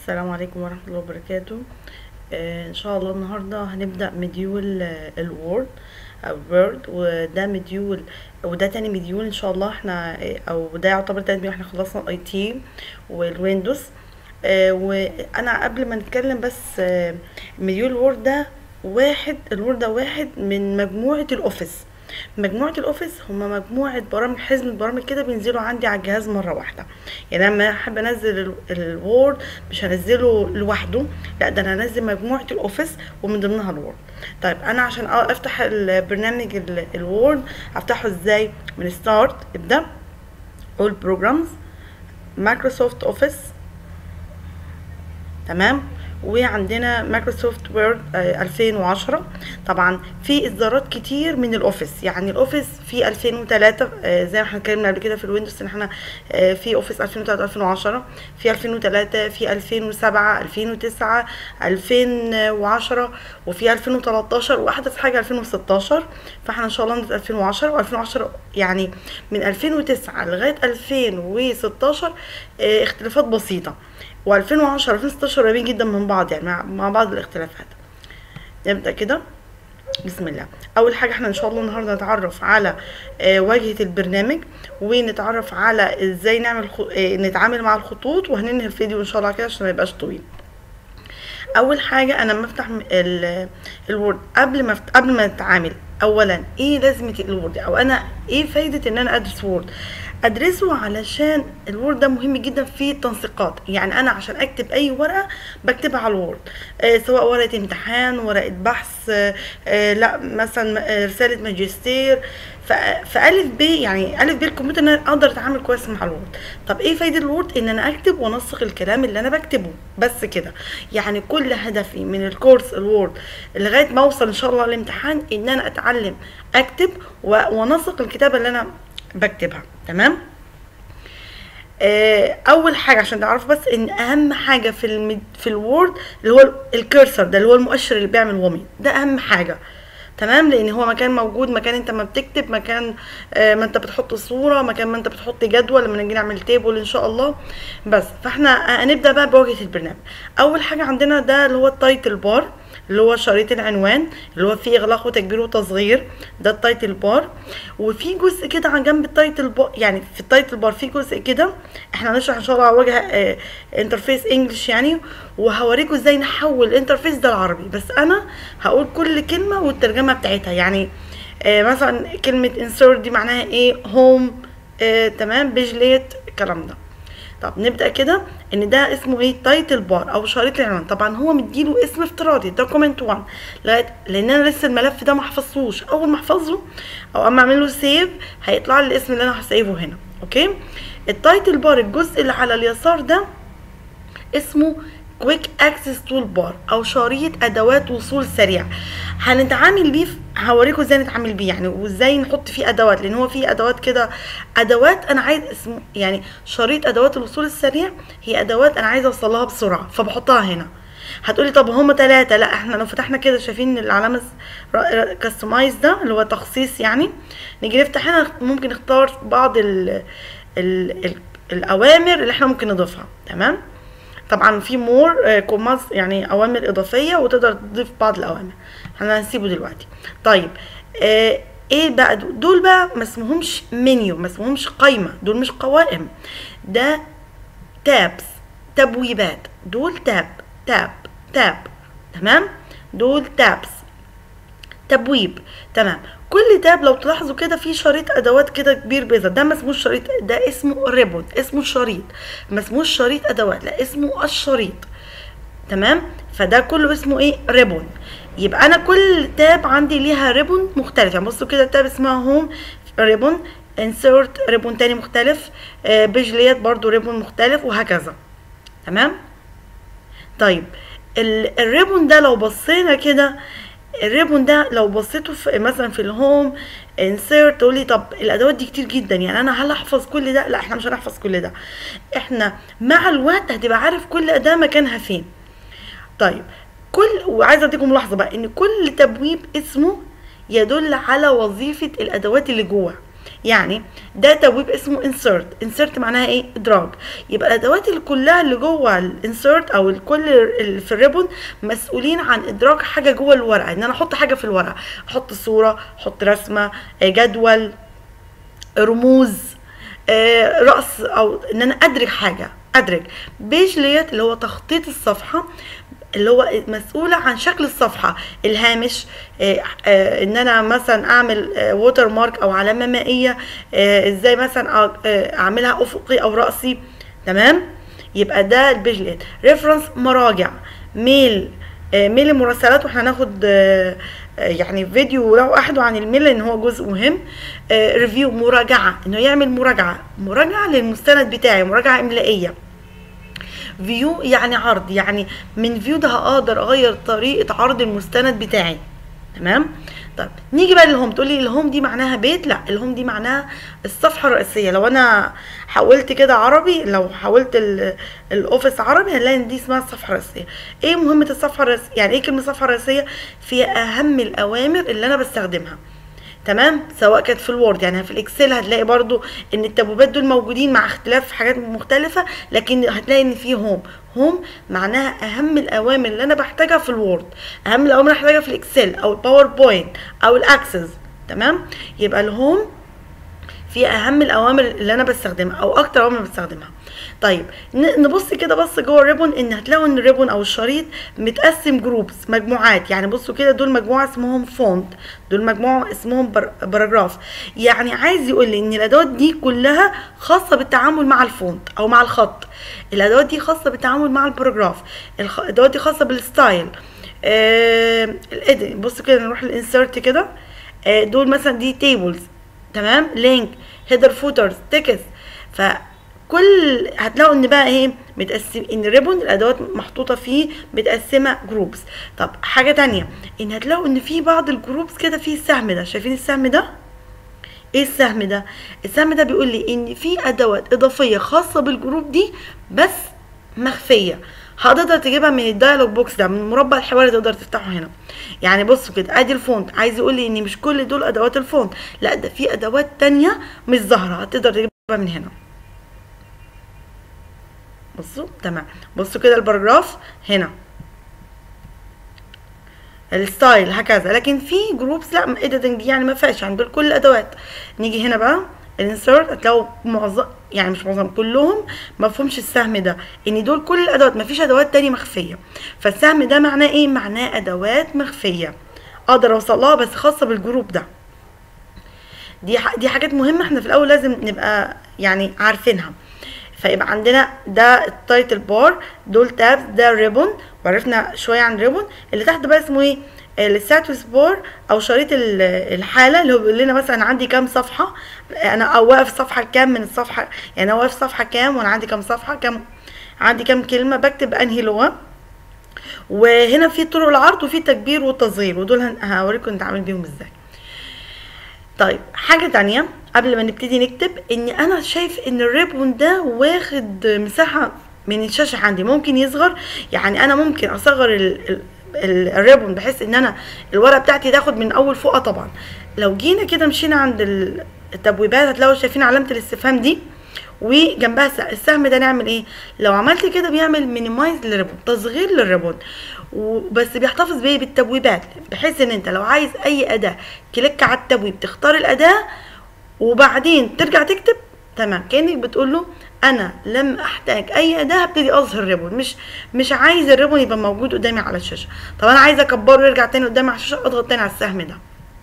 السلام عليكم ورحمة الله وبركاته آه، ان شاء الله النهاردة هنبدأ مديول آه، الوورد او وورد وده مديول وده تاني مديول ان شاء الله احنا آه، او ده يعتبر تاني مديول احنا خلصنا الاي تي والويندوز آه، وانا قبل ما نتكلم بس آه، مديول الوورد ده واحد الوورد ده واحد من مجموعة الاوفيس مجموعة الاوفيس هما مجموعة برامج حزمة برامج كده بينزلوا عندي على الجهاز مرة واحدة يعني لما احب انزل ال- الوورد مش هنزله لوحده لا ده انا هنزل مجموعة الاوفيس ومن ضمنها الوورد طيب انا عشان أ- افتح البرنامج ال- الوورد افتحه ازاي من ستارت ابدأ all programs مايكروسوفت اوفيس تمام وعندنا مايكروسوفت وورد آه، 2010 طبعا في اصدارات كتير من الاوفيس يعني الاوفيس في 2003 آه، زي ما احنا اتكلمنا قبل كده في الويندوز ان احنا آه، في اوفيس 2003 2010 في 2003 في 2007 2009 2010 وفي 2013 واحدث حاجه 2016 فاحنا ان شاء الله ندرس 2010 و2010 يعني من 2009 لغايه 2016 آه، اختلافات بسيطه و2010 و2016 قريبين جدا من بعض يعني مع, مع بعض الاختلافات نبدا كده بسم الله اول حاجه احنا ان شاء الله النهارده نتعرف على آه، واجهه البرنامج ونتعرف على ازاي نعمل خ... آه، نتعامل مع الخطوط وهننهي الفيديو ان شاء الله كده عشان ما يبقاش طويل اول حاجه انا لما افتح م- ال- الوورد قبل ما أفت- قبل ما نتعامل اولا ايه لازمه الوورد او انا ايه فايده ان انا ادرس وورد ادرسه علشان الوورد ده مهم جدا في التنسيقات يعني انا عشان اكتب اي ورقه بكتبها على الوورد آه سواء ورقه امتحان ورقه بحث آه آه لا مثلا آه، رساله ماجستير ف- فالف ب يعني الف ب الكمبيوتر ان انا اقدر اتعامل كويس مع الوورد طب ايه فايده الوورد ان انا اكتب وانسق الكلام اللي انا بكتبه بس كده يعني كل هدفي من الكورس الوورد لغايه ما اوصل ان شاء الله الامتحان ان انا اتعلم اكتب و- وانسق الكتابه اللي انا بكتبها تمام آه، اول حاجه عشان تعرفوا بس ان اهم حاجه في المد... في الوورد اللي هو الكرسر ده اللي هو المؤشر اللي بيعمل ومي ده اهم حاجه تمام لان هو مكان موجود مكان انت ما بتكتب مكان آه ما انت بتحط صوره مكان ما انت بتحط جدول لما نيجي نعمل تيبل ان شاء الله بس فاحنا هنبدا بقى بواجهه البرنامج اول حاجه عندنا ده اللي هو التايتل بار اللي هو شريط العنوان اللي هو فيه اغلاق وتكبير وتصغير ده التايتل بار وفي جزء كده عن جنب التايتل بار يعني في التايتل بار في جزء كده احنا هنشرح ان شاء الله على وجه آه انترفيس انجلش يعني وهوريكم ازاي نحول الانترفيس ده العربي بس انا هقول كل كلمه والترجمه بتاعتها يعني آه مثلا كلمه انسيرت دي معناها ايه هوم آه تمام بيجليت الكلام ده طب نبدا كده ان ده اسمه ايه تايتل بار او شريط العنوان طبعا هو مديله اسم افتراضي دوكيمنت 1 لغايه لان انا لسه الملف ده ما حفظتوش اول ما احفظه او اما اعمل له سيف هيطلع لي الاسم اللي انا هسيفه هنا اوكي التايتل بار الجزء اللي على اليسار ده اسمه كويك اكسس تول بار او شريط ادوات وصول سريع هنتعامل بيه في- هوريكم ازاي نتعامل بيه يعني وازاي نحط فيه ادوات لان هو فيه ادوات كده ادوات انا عايز اسمه يعني شريط ادوات الوصول السريع هي ادوات انا عايزه اوصلها بسرعه فبحطها هنا هتقولي طب هما ثلاثة لا احنا لو فتحنا كده شايفين العلامة كاستمايز ده اللي هو تخصيص يعني نيجي نفتح هنا ممكن نختار بعض ال ال ال الاوامر اللي احنا ممكن نضيفها تمام طبعا في مور كوماز يعني اوامر اضافيه وتقدر تضيف بعض الاوامر احنا هنسيبه دلوقتي طيب آه ايه بقى دول دول بقى ما اسمهمش منيو ما اسمهمش قايمه دول مش قوائم ده تابس تبويبات دول تاب تاب تاب تمام دول تابس تبويب تمام كل تاب لو تلاحظوا كده في شريط ادوات كده كبير بيظهر ده ما اسموش شريط ده اسمه ريبون اسمه شريط ما اسموش شريط ادوات لا اسمه الشريط تمام فده كله اسمه ايه ريبون يبقى انا كل تاب عندي ليها ريبون مختلف يعني بصوا كده تاب اسمها هوم ريبون انسيرت ريبون تاني مختلف آه بيجليات برضو ريبون مختلف وهكذا تمام طيب ال- الريبون ده لو بصينا كده الريبون ده لو بصيته في مثلا في الهوم انسيرت تقولي طب الادوات دي كتير جدا يعني انا هل احفظ كل ده لا احنا مش هنحفظ كل ده احنا مع الوقت هتبقى عارف كل اداه مكانها فين طيب كل وعايزه اديكم ملاحظه بقى ان كل تبويب اسمه يدل على وظيفه الادوات اللي جوه يعني ده تبويب اسمه insert insert معناها ايه ادراج يبقى الادوات اللي كلها اللي جوه الانسرت او الكل اللي في الريبون مسؤولين عن ادراج حاجه جوه الورقه ان انا احط حاجه في الورقه احط صوره احط رسمه آه، جدول رموز آه، رأس او ان انا ادرج حاجه ادرج بيج ليت اللي هو تخطيط الصفحه اللي هو مسؤولة عن شكل الصفحة الهامش آه، آه، ان انا مثلا اعمل ووتر مارك او علامة مائية آه، ازاي مثلا أ- آه، اعملها افقي او رأسي تمام يبقى ده البيج ليت ريفرنس مراجع ميل آه، ميل المراسلات واحنا هناخد آه، آه، يعني فيديو لوحده عن الميل لان هو جزء مهم ريفيو مراجعة انه يعمل مراجعة مراجعة للمستند بتاعي مراجعة املائية فيو يعني عرض يعني من فيو ده هقدر اغير طريقه عرض المستند بتاعي تمام طيب نيجي بقى للهوم تقولي الهوم دي معناها بيت لا الهوم دي معناها الصفحه الرئيسيه لو انا حولت كده عربي لو حولت ال- الاوفيس عربي هنلاقي ان دي اسمها الصفحه الرئيسيه ايه مهمه الصفحه الرئيسيه يعني ايه كلمه صفحه رئيسيه فيها اهم الاوامر اللي انا بستخدمها تمام سواء كانت في الوورد يعني في الاكسل هتلاقي برضو ان التبويبات دول موجودين مع اختلاف حاجات مختلفة لكن هتلاقي ان في هوم هوم معناها اهم الاوامر اللي انا بحتاجها في الوورد اهم الاوامر اللي بحتاجها في الاكسل او الباوربوينت او الاكسس تمام يبقى الهوم في اهم الاوامر اللي انا بستخدمها او اكتر اوامر بستخدمها طيب ن- نبص كده بص جوه الريبون ان هتلاقوا ان الريبون او الشريط متقسم جروبس مجموعات يعني بصوا كده دول مجموعه اسمهم فونت دول مجموعه اسمهم بر- باراجراف يعني عايز يقول لي ان الادوات دي كلها خاصه بالتعامل مع الفونت او مع الخط الادوات دي خاصه بالتعامل مع الباراجراف الخ- الادوات دي خاصه بالستايل آه الإيديت. بصوا كده نروح الانسرت كده آه دول مثلا دي تيبلز تمام لينك هيدر فوترز تكست فكل هتلاقوا ان بقى ايه متقسم ان الريبون الادوات محطوطه فيه متقسمه جروبس طب حاجه تانية ان هتلاقوا ان في بعض الجروبس كده فيه السهم ده شايفين السهم ده ايه السهم ده السهم ده بيقول لي ان في ادوات اضافيه خاصه بالجروب دي بس مخفيه هتقدر تجيبها من الدايلوج بوكس ده من مربع الحوار تقدر تفتحه هنا يعني بصوا كده ادي الفونت عايز يقول لي ان مش كل دول ادوات الفونت لا ده في ادوات تانية مش ظاهره هتقدر تجيبها من هنا بصوا تمام بصوا كده الباراجراف هنا الستايل هكذا لكن في جروبس لا اديتنج دي يعني ما فيهاش يعني دول كل الادوات نيجي هنا بقى الانسرت هتلاقوا معظم يعني مش معظم كلهم ما فيهمش السهم ده ان دول كل الادوات ما فيش ادوات تاني مخفيه فالسهم ده معناه ايه معناه ادوات مخفيه اقدر اوصل لها بس خاصه بالجروب ده دي ح- دي حاجات مهمه احنا في الاول لازم نبقى يعني عارفينها فيبقى عندنا ده التايتل بار دول تابز ده الريبون وعرفنا شويه عن الريبون اللي تحت بقى اسمه ايه الستاتوس بار او شريط ال- الحاله اللي هو بيقول لنا مثلا عندي كام صفحه انا او واقف صفحه كام من الصفحه يعني انا واقف صفحه كام وانا عندي كام صفحه كام عندي كام كلمه بكتب انهي لغه وهنا في طرق العرض وفي تكبير وتصغير ودول هن- هوريكم نتعامل بيهم ازاي طيب حاجة تانية قبل ما نبتدي نكتب ان انا شايف ان الريبون ده واخد مساحة من الشاشة عندي ممكن يصغر يعني انا ممكن اصغر ال- ال- ال- الريبون بحيث ان انا الورقة بتاعتي تاخد من اول فوقة طبعا لو جينا كده مشينا عند ال- التبويبات هتلاقوا شايفين علامة الاستفهام دي وجنبها س- السهم ده نعمل ايه لو عملت كده بيعمل مينيمايز للريبون تصغير للريبون وبس بيحتفظ بايه بالتبويبات بحيث ان انت لو عايز اي اداه كليك على التبويب تختار الاداه وبعدين ترجع تكتب تمام كانك بتقول له انا لم احتاج اي اداه هبتدي اظهر الريبون مش مش عايز الريبون يبقى موجود قدامي على الشاشه طب انا عايزه اكبره ويرجع تاني قدامي على الشاشه اضغط تاني على السهم ده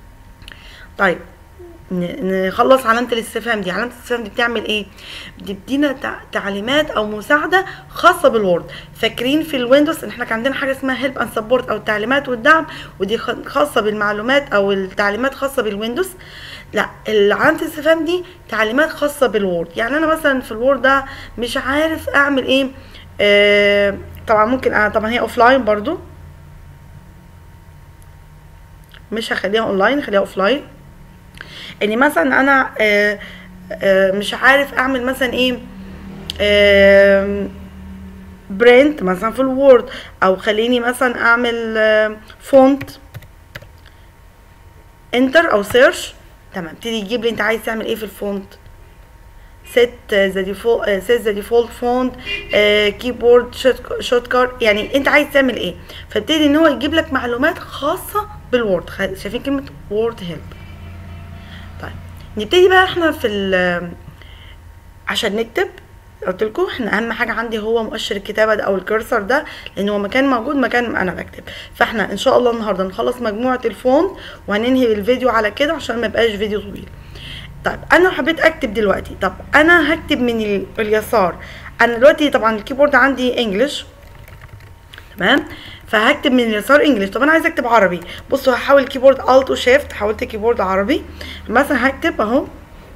طيب ن- نخلص علامة الاستفهام دي علامة الاستفهام دي بتعمل ايه بتدينا تع- تعليمات او مساعدة خاصة بالوورد فاكرين في الويندوز ان احنا كان عندنا حاجة اسمها هيلب اند سبورت او التعليمات والدعم ودي خ- خاصة بالمعلومات او التعليمات خاصة بالويندوز لا علامة الاستفهام دي تعليمات خاصة بالوورد يعني انا مثلا في الوورد ده مش عارف اعمل ايه آه طبعا ممكن آه طبعا هي اوف لاين برضو مش هخليها اونلاين خليها اوف لاين ان مثلا انا آه، آه، مش عارف اعمل مثلا ايه برنت مثلا في الوورد او خليني مثلا اعمل فونت انتر او سيرش تمام تيجي يجيب لي انت عايز تعمل ايه في الفونت set the default uh, set the default font uh, keyboard shortcut يعني انت عايز تعمل ايه فابتدي ان هو يجيب لك معلومات خاصه بالوورد شايفين كلمه وورد هيلب طيب نبتدي بقى احنا في عشان نكتب قلت لكم احنا اهم حاجه عندي هو مؤشر الكتابه ده او الكرسر ده لان هو مكان موجود مكان ما انا بكتب فاحنا ان شاء الله النهارده نخلص مجموعه الفونت وهننهي الفيديو على كده عشان ما يبقاش فيديو طويل طيب انا حبيت اكتب دلوقتي طب انا هكتب من اليسار انا دلوقتي طبعا الكيبورد عندي انجلش تمام فهكتب من اليسار انجلش طب انا عايزه اكتب عربي بصوا هحاول كيبورد الت وشيفت حاولت كيبورد عربي مثلا هكتب اهو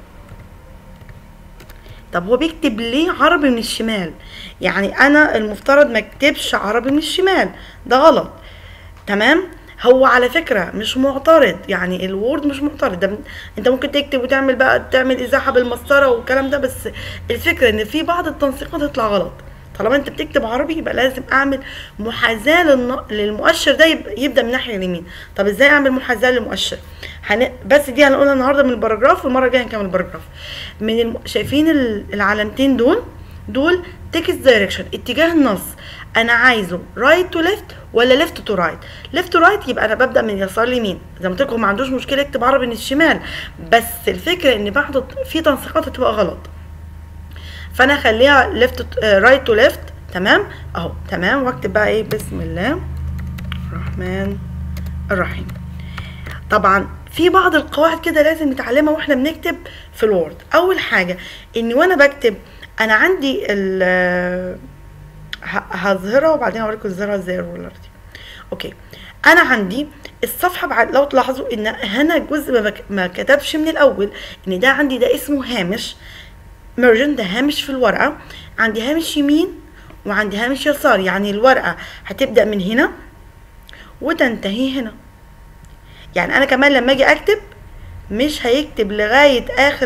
طب هو بيكتب ليه عربي من الشمال يعني انا المفترض ما اكتبش عربي من الشمال ده غلط تمام هو على فكره مش معترض يعني الوورد مش معترض ده انت ممكن تكتب وتعمل بقى تعمل ازاحه بالمسطره والكلام ده بس الفكره ان في بعض التنسيقات تطلع غلط طالما انت بتكتب عربي يبقى لازم اعمل محاذاه للمؤشر ده يبدا من الناحيه اليمين طب ازاي اعمل محاذاه للمؤشر هن... بس دي هنقولها النهارده من الباراجراف والمره الجايه هنكمل الباراجراف من الم... شايفين العلامتين دول دول تكست دايركشن اتجاه النص انا عايزه رايت تو ليفت ولا ليفت تو رايت ليفت تو رايت يبقى انا ببدا من يسار ليمين زي ما قلت لكم ما عندوش مشكله يكتب عربي من الشمال بس الفكره ان بعض في تنسيقات هتبقى غلط فانا اخليها ليفت رايت تو ليفت تمام اهو تمام واكتب بقى ايه بسم الله الرحمن الرحيم طبعا في بعض القواعد كده لازم نتعلمها واحنا بنكتب في الوورد اول حاجه ان وانا بكتب انا عندي ال هظهرها وبعدين اوريكم ازاي ازاي الرولر دي اوكي انا عندي الصفحه بعد لو تلاحظوا ان هنا جزء ما, بك... ما كتبش من الاول ان ده عندي ده اسمه هامش ميرجن ده هامش في الورقه عندي هامش يمين وعندي هامش يسار يعني الورقه هتبدا من هنا وتنتهي هنا يعني انا كمان لما اجي اكتب مش هيكتب لغايه اخر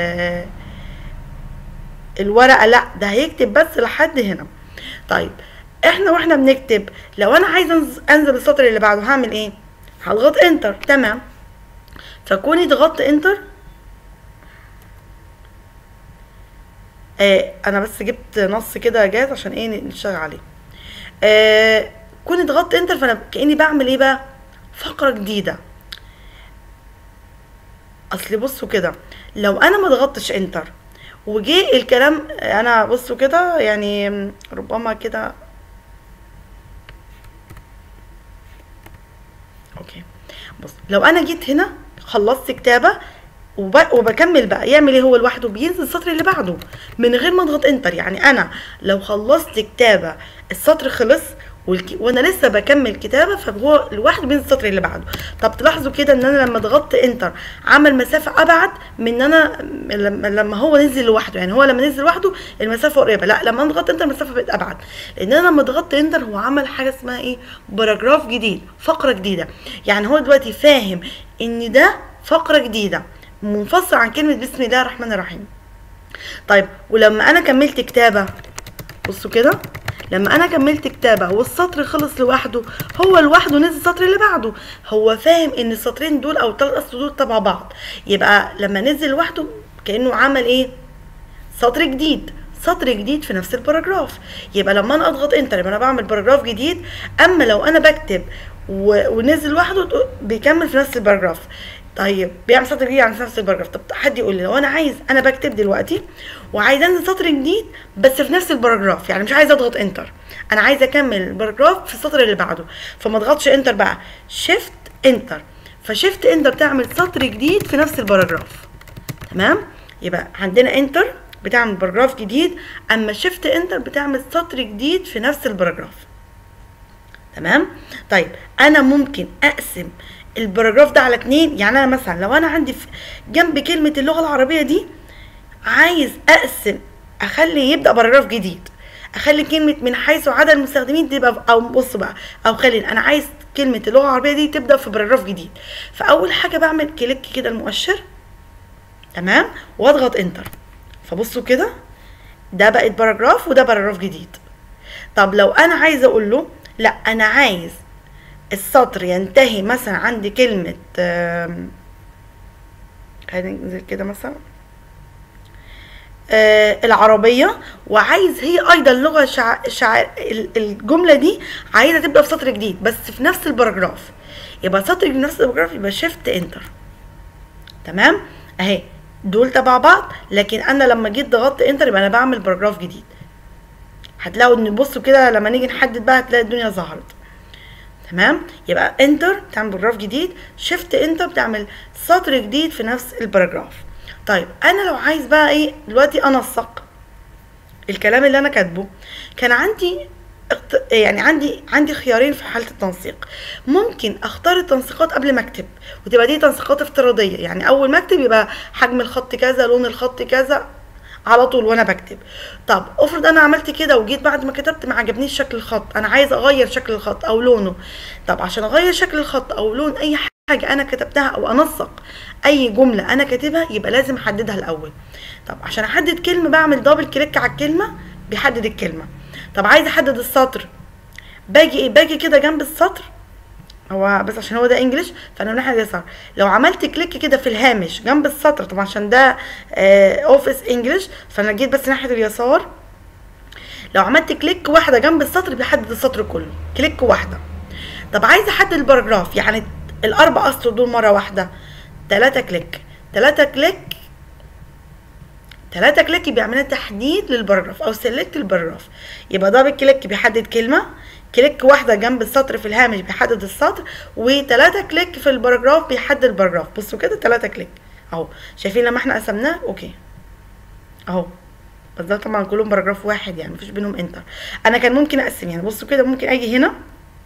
الورقه لا ده هيكتب بس لحد هنا طيب احنا واحنا بنكتب لو انا عايزه انزل السطر اللي بعده هعمل ايه هضغط انتر تمام فكوني ضغطت انتر آه انا بس جبت نص كده جاهز عشان ايه نشتغل عليه آه كوني ضغطت انتر فانا كاني بعمل ايه بقى فقره جديده اصل بصوا كده لو انا ما ضغطتش انتر وجه الكلام انا بصوا كده يعني ربما كده اوكي بص لو انا جيت هنا خلصت كتابه وب... وبكمل بقى يعمل ايه هو لوحده بينزل السطر اللي بعده من غير ما اضغط انتر يعني انا لو خلصت كتابه السطر خلص والك... وانا لسه بكمل كتابه فهو لوحده بينزل السطر اللي بعده طب تلاحظوا كده ان انا لما ضغطت انتر عمل مسافه ابعد من ان انا لما, لما هو نزل لوحده يعني هو لما نزل لوحده المسافه قريبه لا لما انا ضغطت انتر المسافه بقت ابعد لان انا لما ضغطت انتر هو عمل حاجه اسمها ايه باراجراف جديد فقره جديده يعني هو دلوقتي فاهم ان ده فقره جديده منفصل عن كلمه بسم الله الرحمن الرحيم طيب ولما انا كملت كتابه بصوا كده لما انا كملت كتابه والسطر خلص لوحده هو لوحده نزل السطر اللي بعده هو فاهم ان السطرين دول او الثلاث اسطر دول تبع بعض يبقى لما نزل لوحده كانه عمل ايه سطر جديد سطر جديد في نفس الباراجراف يبقى لما انا اضغط انتر يبقى انا بعمل باراجراف جديد اما لو انا بكتب ونزل لوحده بيكمل في نفس الباراجراف طيب بيعمل سطر جديد عن نفس الباراجراف طب حد يقول لي لو انا عايز انا بكتب دلوقتي وعايز انزل سطر جديد بس في نفس الباراجراف يعني مش عايزه اضغط انتر انا عايزه اكمل الباراجراف في السطر اللي بعده فما اضغطش انتر بقى شيفت انتر فشيفت انتر تعمل سطر جديد في نفس الباراجراف تمام يبقى عندنا انتر بتعمل باراجراف جديد اما شيفت انتر بتعمل سطر جديد في نفس الباراجراف تمام طيب انا ممكن اقسم الباراجراف ده على اتنين يعني انا مثلا لو انا عندي جنب كلمه اللغه العربيه دي عايز اقسم اخلي يبدا باراجراف جديد اخلي كلمه من حيث عدد المستخدمين تبقى او بص بقى او خلي انا عايز كلمه اللغه العربيه دي تبدا في باراجراف جديد فاول حاجه بعمل كليك كده المؤشر تمام واضغط انتر فبصوا كده ده بقت باراجراف وده باراجراف جديد طب لو انا عايزه اقول له لا انا عايز السطر ينتهي مثلا عند كلمة خلينا ننزل كده مثلا آه العربية وعايز هي أيضا لغة شع... شع... ال- الجملة دي عايزة تبدأ في سطر جديد بس في نفس الباراجراف يبقى سطر في نفس الباراجراف يبقى شيفت انتر تمام اهي دول تبع بعض لكن انا لما جيت ضغطت انتر يبقى انا بعمل باراجراف جديد هتلاقوا ان بصوا كده لما نيجي نحدد بقى هتلاقي الدنيا ظهرت تمام يبقى انتر بتعمل باراجراف جديد شيفت انتر بتعمل سطر جديد في نفس الباراجراف طيب انا لو عايز بقى ايه دلوقتي انسق الكلام اللي انا كاتبه كان عندي اقت- يعني عندي عندي خيارين في حاله التنسيق ممكن اختار التنسيقات قبل ما اكتب وتبقى دي تنسيقات افتراضيه يعني اول ما اكتب يبقى حجم الخط كذا لون الخط كذا على طول وانا بكتب طب افرض انا عملت كده وجيت بعد ما كتبت ما عجبنيش شكل الخط انا عايز اغير شكل الخط او لونه طب عشان اغير شكل الخط او لون اي حاجه انا كتبتها او انسق اي جمله انا كاتبها يبقى لازم احددها الاول طب عشان احدد كلمه بعمل دبل كليك على الكلمه بيحدد الكلمه طب عايز احدد السطر باجي ايه باجي كده جنب السطر هو بس عشان هو ده انجلش فانا من ناحيه اليسار لو عملت كليك كده في الهامش جنب السطر طبعا عشان ده اوفيس انجلش فانا جيت بس ناحيه اليسار لو عملت كليك واحده جنب السطر بيحدد السطر كله كليك واحده طب عايز احدد الباراجراف يعني الاربع اسطر دول مره واحده ثلاثة كليك ثلاثة كليك ثلاثة كليك بيعمل لنا تحديد للباراجراف او سيلكت الباراجراف يبقى دبل كليك بيحدد كلمة كليك واحدة جنب السطر في الهامش بيحدد السطر وثلاثة كليك في الباراجراف بيحدد الباراجراف بصوا كده ثلاثة كليك اهو شايفين لما احنا قسمناه اوكي اهو بس ده طبعا كلهم باراجراف واحد يعني مفيش بينهم انتر انا كان ممكن اقسم يعني بصوا كده ممكن اجي هنا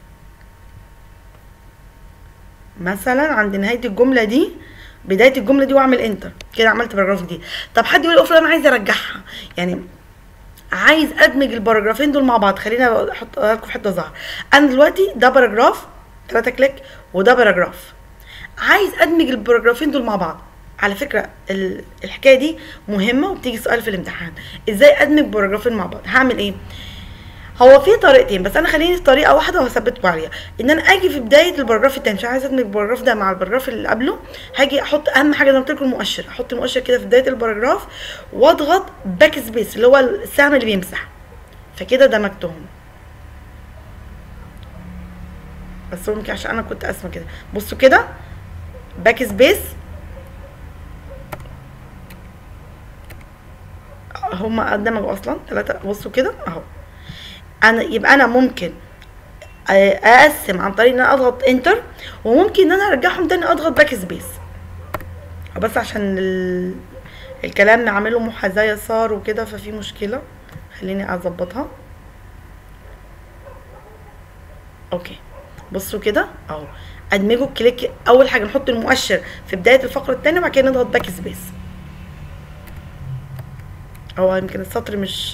مثلا عند نهايه الجمله دي بدايه الجمله دي واعمل انتر كده عملت باراجراف جديد طب حد يقول افرض انا عايز ارجعها يعني عايز ادمج الباراجرافين دول مع بعض خلينا احط لكم في حته ظهر انا دلوقتي ده باراجراف 3 كليك وده باراجراف عايز ادمج الباراجرافين دول مع بعض على فكره ال- الحكايه دي مهمه وبتيجي سؤال في الامتحان ازاي ادمج باراجرافين مع بعض هعمل ايه هو في طريقتين بس انا خليني في طريقه واحده وهثبتكم عليها ان انا اجي في بدايه الباراجراف التاني مش عايزه ادمج الباراجراف ده مع الباراجراف اللي قبله هاجي احط اهم حاجه زي ما قلت لكم المؤشر احط المؤشر كده في بدايه الباراجراف واضغط باك سبيس اللي هو السهم اللي بيمسح فكده دمجتهم بس هو يمكن عشان انا كنت اسمه كده بصوا كده باك سبيس هما دمجوا اصلا ثلاثة بصوا كده اهو انا يبقى انا ممكن اقسم عن طريق ان انا اضغط انتر وممكن ان انا ارجعهم تاني اضغط باك سبيس بس عشان ال... الكلام عامله محاذاه يسار وكده ففي مشكله خليني اظبطها اوكي بصوا كده اهو ادمجوا الكليك اول حاجه نحط المؤشر في بدايه الفقره الثانيه وبعد كده نضغط باك سبيس هو يمكن السطر مش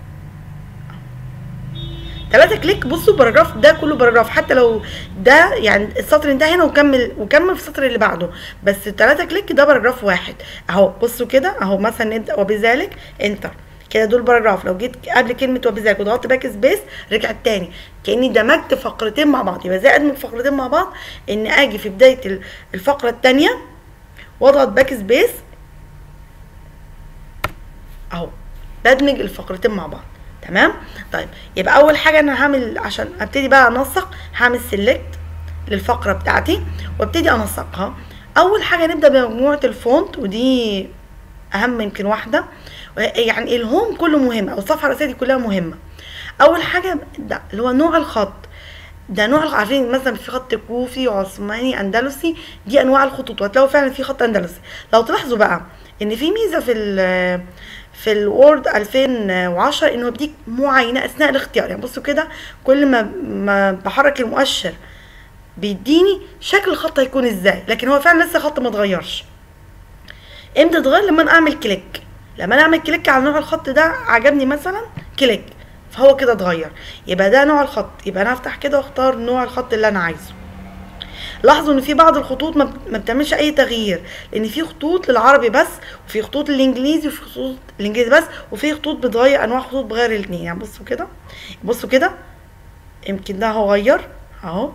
ثلاثة كليك بصوا باراجراف ده كله باراجراف حتى لو ده يعني السطر انتهى هنا وكمل وكمل في السطر اللي بعده بس ثلاثة كليك ده باراجراف واحد اهو بصوا كده اهو مثلا نبدا وبذلك انتر كده دول باراجراف لو جيت قبل كلمه وبذلك وضغطت باك سبيس رجعت تاني كاني دمجت فقرتين مع بعض يبقى ازاي ادمج فقرتين مع بعض ان اجي في بدايه الفقره الثانيه واضغط باك سبيس اهو بدمج الفقرتين مع بعض تمام طيب يبقى اول حاجه انا هعمل عشان ابتدي بقى انسق هعمل سيلكت للفقره بتاعتي وابتدي انسقها اول حاجه نبدا بمجموعه الفونت ودي اهم يمكن واحده يعني الهوم كله مهم او الصفحه الرئيسيه دي كلها مهمه اول حاجه ده اللي هو نوع الخط ده نوع عارفين مثلا في خط كوفي عثماني اندلسي دي انواع الخطوط وهتلاقوا فعلا في خط اندلسي لو تلاحظوا بقى ان في ميزه في في الوورد 2010 انه بيديك معاينه اثناء الاختيار يعني بصوا كده كل ما ما بحرك المؤشر بيديني شكل الخط هيكون ازاي لكن هو فعلا لسه الخط ما اتغيرش امتى اتغير لما انا اعمل كليك لما انا اعمل كليك على نوع الخط ده عجبني مثلا كليك فهو كده اتغير يبقى ده نوع الخط يبقى انا هفتح كده واختار نوع الخط اللي انا عايزه لاحظوا ان في بعض الخطوط ما بتعملش اي تغيير لان في خطوط للعربي بس وفي خطوط للانجليزي وفي خطوط الانجليزي بس وفي خطوط بتغير انواع خطوط بغير الاثنين يعني بصوا كده بصوا كده يمكن ده هو غير اهو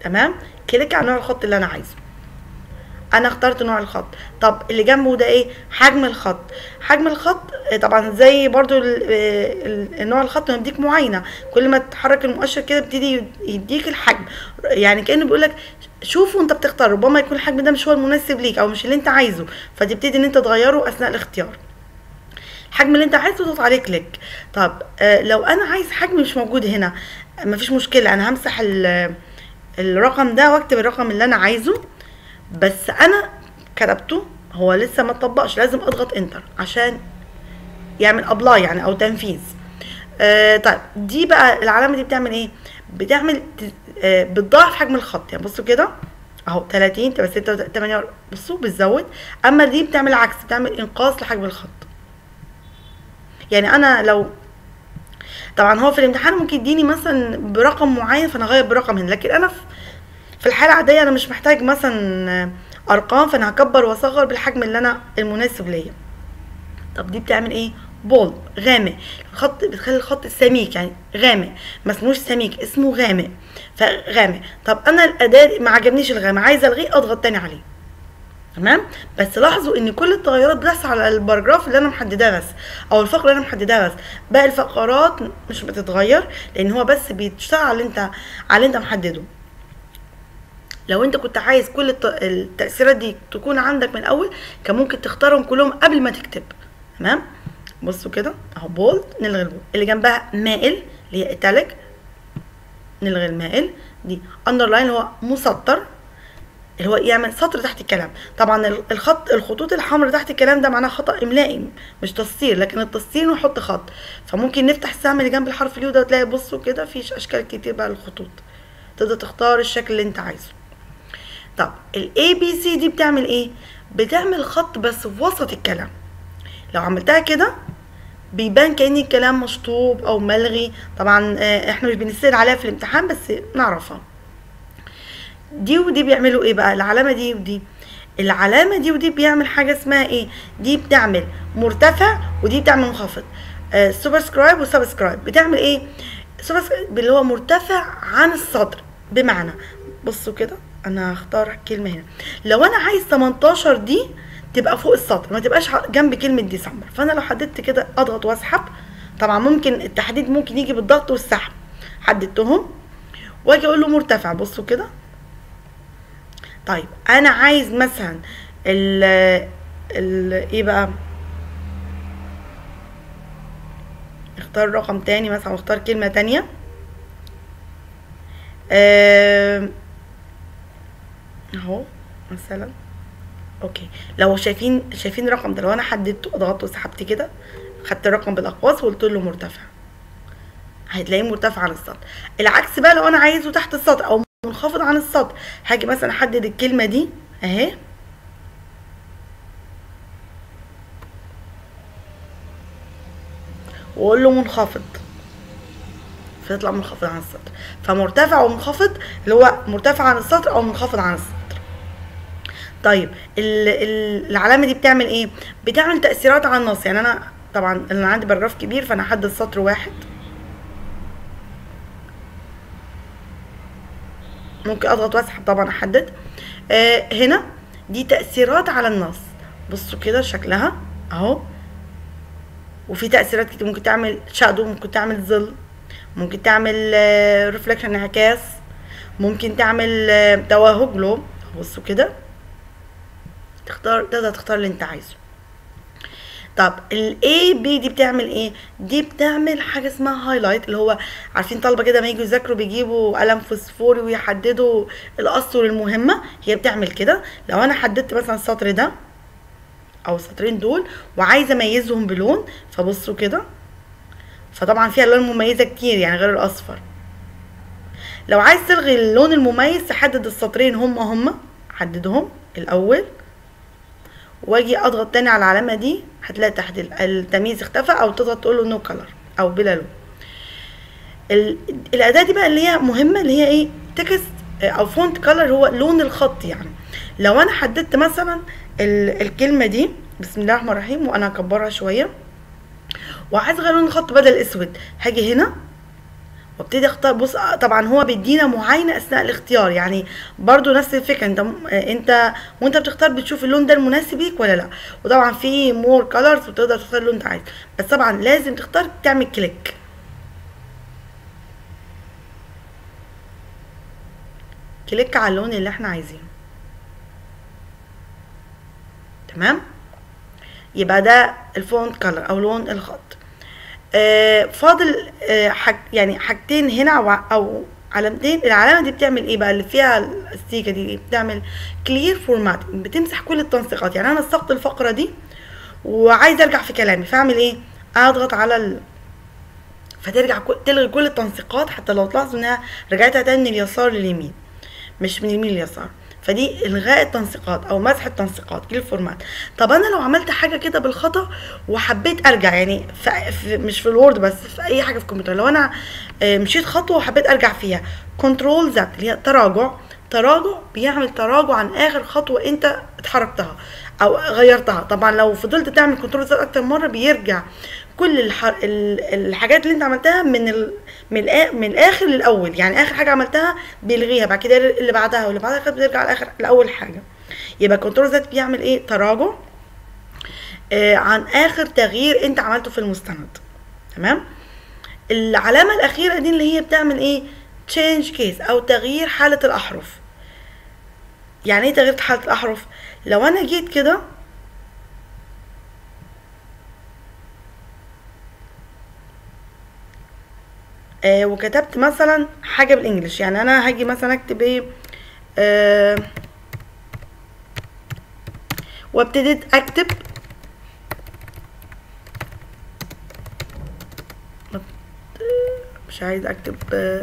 تمام كليك على نوع الخط اللي انا عايزه انا اخترت نوع الخط طب اللي جنبه ده ايه حجم الخط حجم الخط آه، طبعا زي برضو ال- آه، ال- نوع الخط يديك معاينه كل ما تحرك المؤشر كده بيبتدي يديك الحجم يعني كانه بيقول لك شوف وانت بتختار ربما يكون الحجم ده مش هو المناسب ليك او مش اللي انت عايزه فتبتدي ان انت تغيره اثناء الاختيار الحجم اللي انت عايزه تضغط عليه كليك طب آه لو انا عايز حجم مش موجود هنا آه، مفيش مشكله انا همسح ال- الرقم ده واكتب الرقم اللي انا عايزه بس انا كتبته هو لسه ما اتطبقش لازم اضغط انتر عشان يعمل ابلاي يعني او تنفيذ آه طيب دي بقى العلامه دي بتعمل ايه بتعمل ت- آه بتضاعف حجم الخط يعني بصوا كده اهو 30 تبقى 6 8 بصوا بتزود اما دي بتعمل عكس بتعمل انقاص لحجم الخط يعني انا لو طبعا هو في الامتحان ممكن يديني مثلا برقم معين فانا اغير برقم هنا لكن انا في في الحاله العاديه انا مش محتاج مثلا ارقام فانا هكبر واصغر بالحجم اللي انا المناسب ليا طب دي بتعمل ايه بولد غامق الخط بتخلي الخط سميك يعني غامق ما اسموش سميك اسمه غامق فغامق طب انا الاداه ما عجبنيش الغامق عايزه الغيه اضغط تاني عليه تمام بس لاحظوا ان كل التغيرات بتحصل على الباراجراف اللي انا محدداه بس او الفقره اللي انا محددها بس باقي الفقرات مش بتتغير لان هو بس بيشتغل على اللي انت على اللي انت محدده لو انت كنت عايز كل الت- التأثيرات دي تكون عندك من الاول كان ممكن تختارهم كلهم قبل ما تكتب تمام بصوا كده اهو بولد نلغي البولد اللي جنبها مائل اللي هي ايتاليك نلغي المائل دي اندرلاين اللي هو مسطر اللي هو يعمل سطر تحت الكلام طبعا ال- الخط الخطوط الحمراء تحت الكلام ده معناه خطا املائي مش تسطير لكن التسطير نحط خط فممكن نفتح السهم اللي جنب الحرف اليو ده وتلاقي بصوا كده في اشكال كتير بقى للخطوط تقدر تختار الشكل اللي انت عايزه طب الاي بي سي دي بتعمل ايه بتعمل خط بس في وسط الكلام لو عملتها كده بيبان كأن الكلام مشطوب او ملغي طبعا آه، احنا مش بنسال عليها في الامتحان بس نعرفها دي ودي بيعملوا ايه بقى العلامه دي ودي العلامه دي ودي بيعمل حاجه اسمها ايه دي بتعمل مرتفع ودي بتعمل منخفض آه سوبرسكرايب وسبسكرايب بتعمل ايه سوبرسكرايب اللي هو مرتفع عن السطر بمعنى بصوا كده انا هختار كلمه هنا لو انا عايز 18 دي تبقى فوق السطر ما تبقاش ع- جنب كلمه ديسمبر فانا لو حددت كده اضغط واسحب طبعا ممكن التحديد ممكن يجي بالضغط والسحب حددتهم واجي اقول له مرتفع بصوا كده طيب انا عايز مثلا ال ال ايه بقى اختار رقم تاني مثلا واختار كلمة تانية آم، اهو مثلا اوكي لو شايفين شايفين الرقم ده لو انا حددته ضغطت وسحبت كده خدت الرقم بالاقواس وقلت له مرتفع هتلاقيه مرتفع عن السطر العكس بقى لو انا عايزه تحت السطر او منخفض عن السطر هاجي مثلا احدد الكلمه دي اهي واقول له منخفض فيطلع منخفض عن السطر فمرتفع ومنخفض اللي هو مرتفع عن السطر او منخفض عن السطر طيب ال- ال- العلامه دي بتعمل ايه بتعمل تاثيرات على النص يعني انا طبعا انا عندي باراجراف كبير فانا هحدد سطر واحد ممكن اضغط واسحب طبعا احدد آه هنا دي تاثيرات على النص بصوا كده شكلها اهو وفي تاثيرات كتير ممكن تعمل شادو ممكن تعمل ظل ممكن تعمل ريفلكشن انعكاس ممكن تعمل آه، توهج له بصوا كده تختار تقدر تختار اللي انت عايزه طب الاي بي دي بتعمل ايه دي بتعمل حاجه اسمها هايلايت اللي هو عارفين طلبه كده ما يجوا يذاكروا بيجيبوا قلم فوسفوري ويحددوا الاسطر المهمه هي بتعمل كده لو انا حددت مثلا السطر ده او السطرين دول وعايزه اميزهم بلون فبصوا كده فطبعا فيها الوان مميزه كتير يعني غير الاصفر لو عايز تلغي اللون المميز تحدد السطرين هم هم حددهم الاول واجي اضغط تاني على العلامه دي هتلاقي تحت ال- التمييز اختفى او تضغط تقول له نو كلر او بلا لون ال- الاداه دي بقى اللي هي مهمه اللي هي ايه تكست او فونت كلر هو لون الخط يعني لو انا حددت مثلا ال- الكلمه دي بسم الله الرحمن الرحيم وانا هكبرها شويه وعايز اغير لون الخط بدل اسود هاجي هنا وابتدي اختار بص طبعا هو بيدينا معاينه اثناء الاختيار يعني برضو نفس الفكره انت انت وانت بتختار بتشوف اللون ده المناسب ليك ولا لا وطبعا في مور كلرز وتقدر تختار اللون انت عايزه بس طبعا لازم تختار تعمل كليك كليك على اللون اللي احنا عايزينه تمام يبقى ده الفونت كلر او لون الخط آه فاضل آه حاج يعني حاجتين هنا او, أو علامتين العلامه دي بتعمل ايه بقى اللي فيها الستيكه دي بتعمل كلير فورمات بتمسح كل التنسيقات يعني انا نسقت الفقره دي وعايز ارجع في كلامي فاعمل ايه اضغط على ال... فترجع تلغي كل التنسيقات حتى لو تلاحظوا انها رجعتها تاني من اليسار لليمين مش من اليمين لليسار فدي الغاء التنسيقات او مسح التنسيقات كل فورمات طب انا لو عملت حاجه كده بالخطا وحبيت ارجع يعني في في مش في الوورد بس في اي حاجه في الكمبيوتر لو انا مشيت خطوه وحبيت ارجع فيها كنترول زد اللي هي تراجع تراجع بيعمل تراجع عن اخر خطوه انت اتحركتها او غيرتها طبعا لو فضلت تعمل كنترول زد اكتر مره بيرجع كل الح... الحاجات اللي انت عملتها من ال... من, الآ... من الاخر للاول يعني اخر حاجه عملتها بيلغيها بعد كده اللي بعدها واللي بعدها كده بترجع لاخر لاول حاجه يبقى كنترول زد بيعمل ايه تراجع آه عن اخر تغيير انت عملته في المستند تمام العلامه الاخيره دي اللي هي بتعمل ايه تشينج كيس او تغيير حاله الاحرف يعني ايه تغيير حاله الاحرف لو انا جيت كده آه وكتبت مثلا حاجه بالانجلش يعني انا هاجي مثلا اكتب ايه آه وابتديت اكتب مش عايز اكتب آه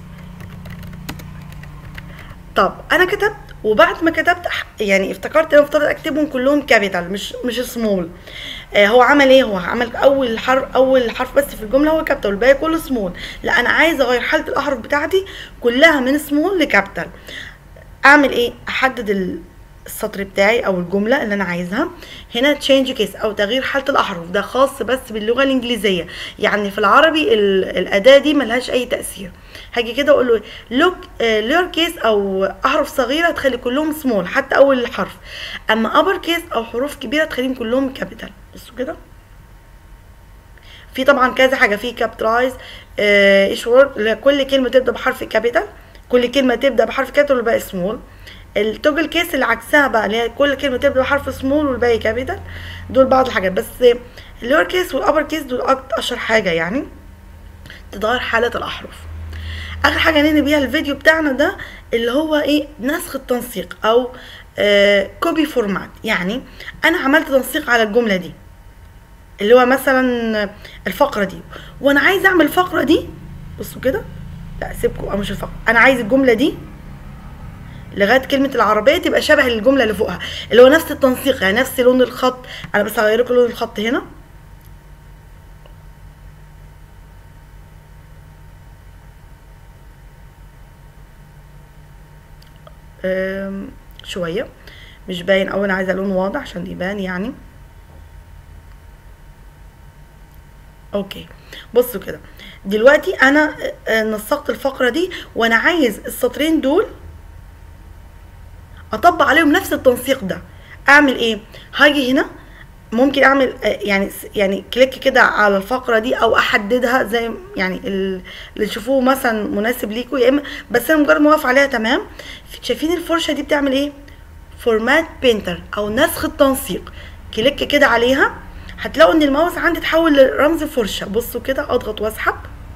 طب انا كتبت وبعد ما كتبت يعني افتكرت ان المفترض اكتبهم كلهم كابيتال مش مش سمول آه هو عمل ايه هو عمل اول حرف اول حرف بس في الجمله هو كابيتال والباقي كله سمول لا انا عايزه اغير حاله الاحرف بتاعتي كلها من سمول لكابيتال اعمل ايه احدد السطر بتاعي او الجمله اللي انا عايزها هنا تشينج كيس او تغيير حاله الاحرف ده خاص بس باللغه الانجليزيه يعني في العربي الاداه دي ملهاش اي تاثير هاجي كده اقول له لوك لور كيس او احرف صغيره تخلي كلهم سمول حتى اول الحرف اما ابر كيس او حروف كبيره تخليهم كلهم كابيتال بصوا كده في طبعا كذا حاجه في كابيتالايز ايش وورد كل كلمه تبدا بحرف كابيتال كل كلمه تبدا بحرف كابيتال والباقي سمول التوجل كيس اللي عكسها بقى اللي هي كل كلمه تبدا بحرف سمول والباقي كابيتال دول بعض الحاجات بس اللور كيس والابر كيس دول اشهر حاجه يعني تتغير حاله الاحرف اخر حاجه ننهي بيها الفيديو بتاعنا ده اللي هو ايه نسخ التنسيق او آه كوبي فورمات يعني انا عملت تنسيق على الجمله دي اللي هو مثلا الفقره دي وانا عايز اعمل الفقره دي بصوا كده لا سيبكم او مش الفقره انا عايز الجمله دي لغايه كلمه العربيه تبقى شبه الجمله اللي فوقها اللي هو نفس التنسيق يعني نفس لون الخط انا بس هغير لكم لون الخط هنا شويه مش باين اوي انا عايزه لون واضح عشان يبان يعني اوكي بصوا كده دلوقتي انا نسقت الفقره دي وانا عايز السطرين دول اطبق عليهم نفس التنسيق ده اعمل ايه هاجي هنا ممكن اعمل يعني يعني كليك كده على الفقره دي او احددها زي يعني اللي تشوفوه مثلا مناسب ليكم يا اما بس انا مجرد ما اقف عليها تمام شايفين الفرشه دي بتعمل ايه فورمات بينتر او نسخ التنسيق كليك كده عليها هتلاقوا ان الماوس عندي اتحول لرمز فرشه بصوا كده اضغط واسحب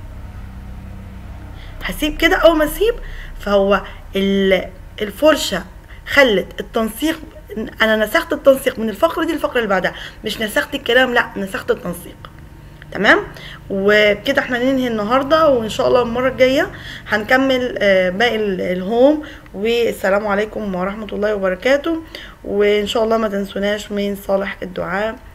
هسيب كده اول ما اسيب فهو الفرشه خلت التنسيق انا نسخت التنسيق من الفقره دي للفقره اللي بعدها مش نسخت الكلام لا نسخت التنسيق تمام وكده احنا ننهي النهارده وان شاء الله المره الجايه هنكمل باقي الهوم والسلام عليكم ورحمه الله وبركاته وان شاء الله ما تنسوناش من صالح الدعاء